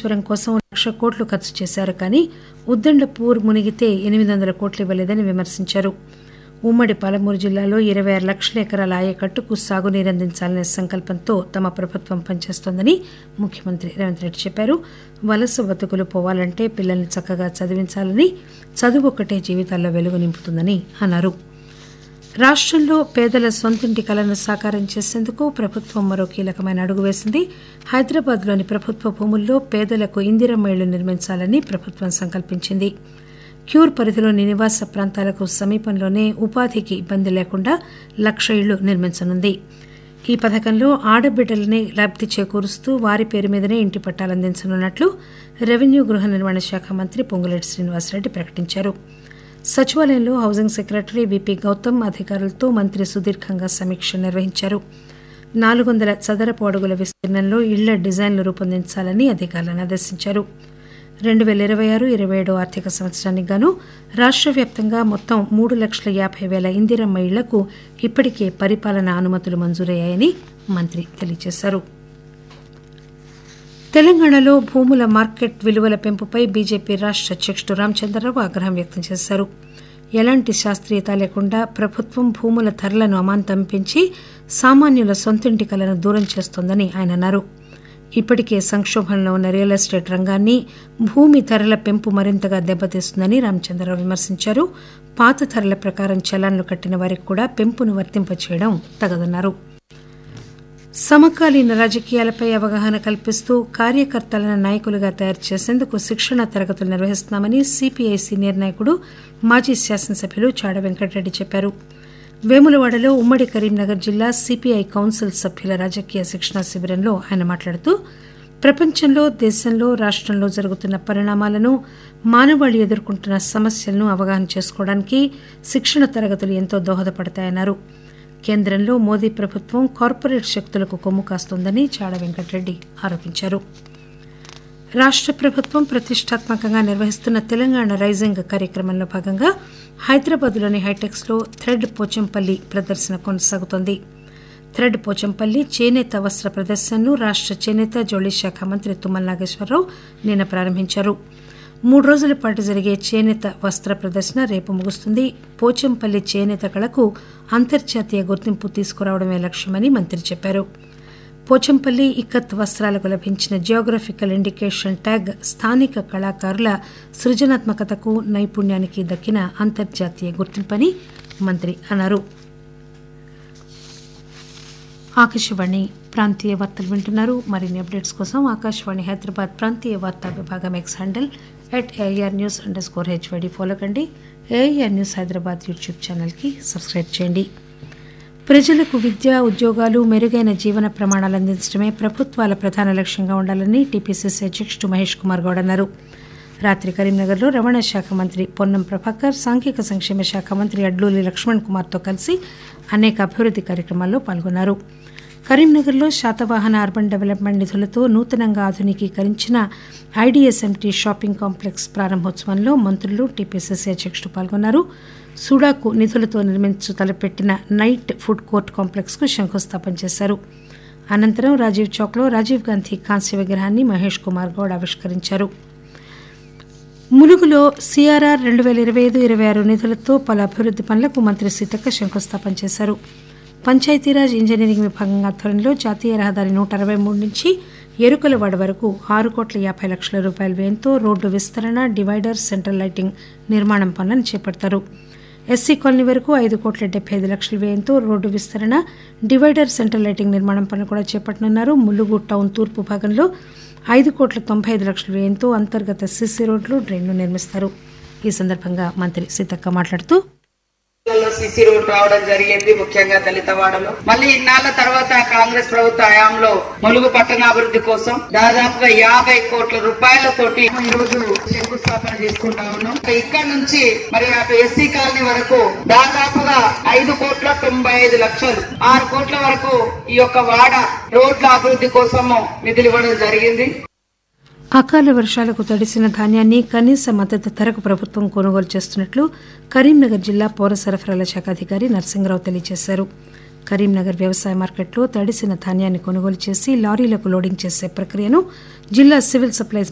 కాళేశ్వరం కోసం లక్ష కోట్లు ఖర్చు చేశారు కానీ ఉద్దండపూర్ మునిగితే ఎనిమిది వందల కోట్లు ఇవ్వలేదని విమర్శించారు ఉమ్మడి పాలమూరు జిల్లాలో ఇరవై ఆరు లక్షల ఎకరాల ఆయకట్టుకు సాగునీరు అందించాలనే సంకల్పంతో తమ ప్రభుత్వం పనిచేస్తోందని ముఖ్యమంత్రి రేవంత్ రెడ్డి చెప్పారు వలస బతుకులు పోవాలంటే పిల్లల్ని చక్కగా చదివించాలని చదువు ఒకటే జీవితాల్లో వెలుగు నింపుతుందని అన్నారు రాష్టంలో పేదల సొంతింటి కలను సాకారం చేసేందుకు ప్రభుత్వం మరో కీలకమైన అడుగు వేసింది హైదరాబాద్లోని ప్రభుత్వ భూముల్లో పేదలకు ఇందిరమ్మ ఇళ్లు నిర్మించాలని ప్రభుత్వం సంకల్పించింది క్యూర్ పరిధిలోని నివాస ప్రాంతాలకు సమీపంలోనే ఉపాధికి ఇబ్బంది లేకుండా లక్ష ఇళ్లు నిర్మించనుంది ఈ పథకంలో ఆడబిడ్డలని లబ్ది చేకూరుస్తూ వారి పేరు మీదనే ఇంటి పట్టాలు అందించనున్నట్లు రెవెన్యూ గృహ నిర్మాణ శాఖ మంత్రి పొంగులేటి శ్రీనివాసరెడ్డి ప్రకటించారు సచివాలయంలో హౌసింగ్ సెక్రటరీ విపి గౌతమ్ అధికారులతో మంత్రి సుదీర్ఘంగా సమీక్ష నిర్వహించారు నాలుగు వందల చదరపు అడుగుల విస్తీర్ణంలో ఇళ్ల డిజైన్లు రూపొందించాలని అధికారులను ఆదేశించారు రెండు పేల ఇరవై ఆరు ఇరవై ఏడు ఆర్థిక సంవత్సరానికి గాను రాష్ట్ర వ్యాప్తంగా మొత్తం మూడు లక్షల యాభై వేల ఇందిరమ్మ ఇళ్లకు ఇప్పటికే పరిపాలనా అనుమతులు మంజూరయ్యాయని మంత్రి తెలియజేశారు తెలంగాణలో భూముల మార్కెట్ విలువల పెంపుపై బీజేపీ రాష్ట్ర అధ్యక్షుడు రామచంద్రరావు ఆగ్రహం వ్యక్తం చేశారు ఎలాంటి శాస్త్రీయత లేకుండా ప్రభుత్వం భూముల ధరలను అమాంతం పెంచి సామాన్యుల సొంతింటి కలను దూరం చేస్తోందని ఆయన అన్నారు ఇప్పటికే సంక్షోభంలో ఉన్న రియల్ ఎస్టేట్ రంగాన్ని భూమి ధరల పెంపు మరింతగా దెబ్బతీస్తుందని రామచంద్రరావు విమర్శించారు పాత ధరల ప్రకారం చలాన్లు కట్టిన వారికి కూడా పెంపును వర్తింపచేయడం తగదన్నారు సమకాలీన రాజకీయాలపై అవగాహన కల్పిస్తూ కార్యకర్తలను నాయకులుగా తయారు చేసేందుకు శిక్షణ తరగతులు నిర్వహిస్తున్నామని సిపిఐ సీనియర్ నాయకుడు మాజీ శాసనసభ్యులు చాడ వెంకటరెడ్డి చెప్పారు వేములవాడలో ఉమ్మడి కరీంనగర్ జిల్లా సిపిఐ కౌన్సిల్ సభ్యుల రాజకీయ శిక్షణ శిబిరంలో ఆయన మాట్లాడుతూ ప్రపంచంలో దేశంలో రాష్టంలో జరుగుతున్న పరిణామాలను మానవాళి ఎదుర్కొంటున్న సమస్యలను అవగాహన చేసుకోవడానికి శిక్షణ తరగతులు ఎంతో దోహదపడతాయన్నారు కేంద్రంలో మోదీ ప్రభుత్వం కార్పొరేట్ శక్తులకు కొమ్ము కాస్తోందని చాడ వెంకటరెడ్డి ఆరోపించారు రాష్ట ప్రభుత్వం ప్రతిష్టాత్మకంగా నిర్వహిస్తున్న తెలంగాణ రైజింగ్ కార్యక్రమంలో భాగంగా హైదరాబాద్లోని హైటెక్స్ లో థ్రెడ్ పోచంపల్లి ప్రదర్శన కొనసాగుతోంది థ్రెడ్ పోచంపల్లి చేనేత వస్త్ర ప్రదర్శనను రాష్ట చేనేత జౌళి శాఖ మంత్రి తుమ్మల నాగేశ్వరరావు నిన్న ప్రారంభించారు మూడు రోజుల పాటు జరిగే చేనేత వస్త్ర ప్రదర్శన రేపు ముగుస్తుంది పోచంపల్లి చేనేత కళకు అంతర్జాతీయ గుర్తింపు తీసుకురావడమే లక్ష్యమని మంత్రి చెప్పారు పోచంపల్లి ఇక్కత్ వస్త్రాలకు లభించిన జియోగ్రఫికల్ ఇండికేషన్ ట్యాగ్ స్థానిక కళాకారుల సృజనాత్మకతకు నైపుణ్యానికి దక్కిన అంతర్జాతీయ గుర్తింపని మంత్రి అన్నారు ఆకాశవాణి ప్రాంతీయ వార్తలు వింటున్నారు మరిన్ని అప్డేట్స్ కోసం ఆకాశవాణి హైదరాబాద్ ప్రాంతీయ వార్తా విభాగం X handle at AR news under score HYD follow కండి ఏఆర్ న్యూస్ హైదరాబాద్ యూట్యూబ్ ఛానల్కి సబ్స్క్రైబ్ చేయండి ప్రజలకు విద్య ఉద్యోగాలు మెరుగైన జీవన ప్రమాణాలు అందించడమే ప్రభుత్వాల ప్రధాన లక్ష్యంగా ఉండాలని టీపీసీసీ అధ్యక్షుడు మహేష్ కుమార్ గౌడ్ అన్నారు రాత్రి కరీంనగర్లో రవాణా శాఖ మంత్రి పొన్నం ప్రభాకర్ సాంఘిక సంక్షేమ శాఖ మంత్రి అడ్లూరి లక్ష్మణ్ కుమార్తో కలిసి అనేక అభివృద్ది కార్యక్రమాల్లో పాల్గొన్నారు కరీంనగర్లో శాతవాహన అర్బన్ డెవలప్మెంట్ నిధులతో నూతనంగా ఆధునికీకరించిన ఐడీఎస్ఎంటీ షాపింగ్ కాంప్లెక్స్ ప్రారంభోత్సవంలో మంత్రులు టీపీసీసీ అధ్యక్షుడు పాల్గొన్నారు సూడాకు నిధులతో నిర్మించు తలపెట్టిన నైట్ ఫుడ్ కోర్ట్ కాంప్లెక్స్ కు శంకుస్థాపన చేశారు అనంతరం రాజీవ్ చౌక్లో రాజీవ్ గాంధీ కాంస్య విగ్రహాన్ని మహేష్ కుమార్ గౌడ్ ఆవిష్కరించారు ములుగులో సిఆర్ఆర్ రెండు వేల ఇరవై ఐదు ఇరవై ఆరు నిధులతో పలు అభివృద్ది పనులకు మంత్రి సీతక్క శంకుస్థాపన చేశారు పంచాయతీరాజ్ ఇంజనీరింగ్ విభాగం ఆధ్వర్యంలో జాతీయ రహదారి నూట అరవై మూడు నుంచి ఎరుకలవాడ వరకు ఆరు కోట్ల యాభై లక్షల రూపాయల వ్యయంతో రోడ్డు విస్తరణ డివైడర్ సెంట్రల్ లైటింగ్ నిర్మాణం పనులను చేపడతారు ఎస్సీ కాలనీ వరకు ఐదు కోట్ల డెబ్బై ఐదు లక్షల వ్యయంతో రోడ్డు విస్తరణ డివైడర్ సెంట్రల్ లైటింగ్ నిర్మాణం పనులు కూడా చేపట్టనున్నారు ములుగు టౌన్ తూర్పు భాగంలో ఐదు కోట్ల తొంభై ఐదు లక్షల వ్యయంతో అంతర్గత సిసి రోడ్లు డ్రైన్లు నిర్మిస్తారు ఈ సందర్భంగా మంత్రి సీతక్క మాట్లాడుతూ జిల్లాలో సిసి రోడ్ రావడం జరిగింది ముఖ్యంగా దళితవాడలో మళ్ళీ ఇన్నాళ్ల తర్వాత కాంగ్రెస్ ప్రభుత్వ హయాంలో ములుగు పట్టణాభివృద్ధి కోసం దాదాపుగా యాభై కోట్ల రూపాయలతోటి ఈ రోజు శంకుస్థాపన చేసుకుంటా ఉన్నాం ఇక్కడ నుంచి మరి అటు ఎస్సీ కాలనీ వరకు దాదాపుగా ఐదు కోట్ల తొంభై ఐదు లక్షలు ఆరు కోట్ల వరకు ఈ యొక్క వాడ రోడ్ల అభివృద్ధి కోసము నిధులు ఇవ్వడం జరిగింది అకాల వర్షాలకు తడిసిన ధాన్యాన్ని కనీస మద్దతు ధరకు ప్రభుత్వం కొనుగోలు చేస్తున్నట్లు కరీంనగర్ జిల్లా పౌర సరఫరాల శాఖ అధికారి నరసింహరావు తెలియజేశారు కరీంనగర్ వ్యవసాయ మార్కెట్లో తడిసిన ధాన్యాన్ని కొనుగోలు చేసి లారీలకు లోడింగ్ చేసే ప్రక్రియను జిల్లా సివిల్ సప్లైస్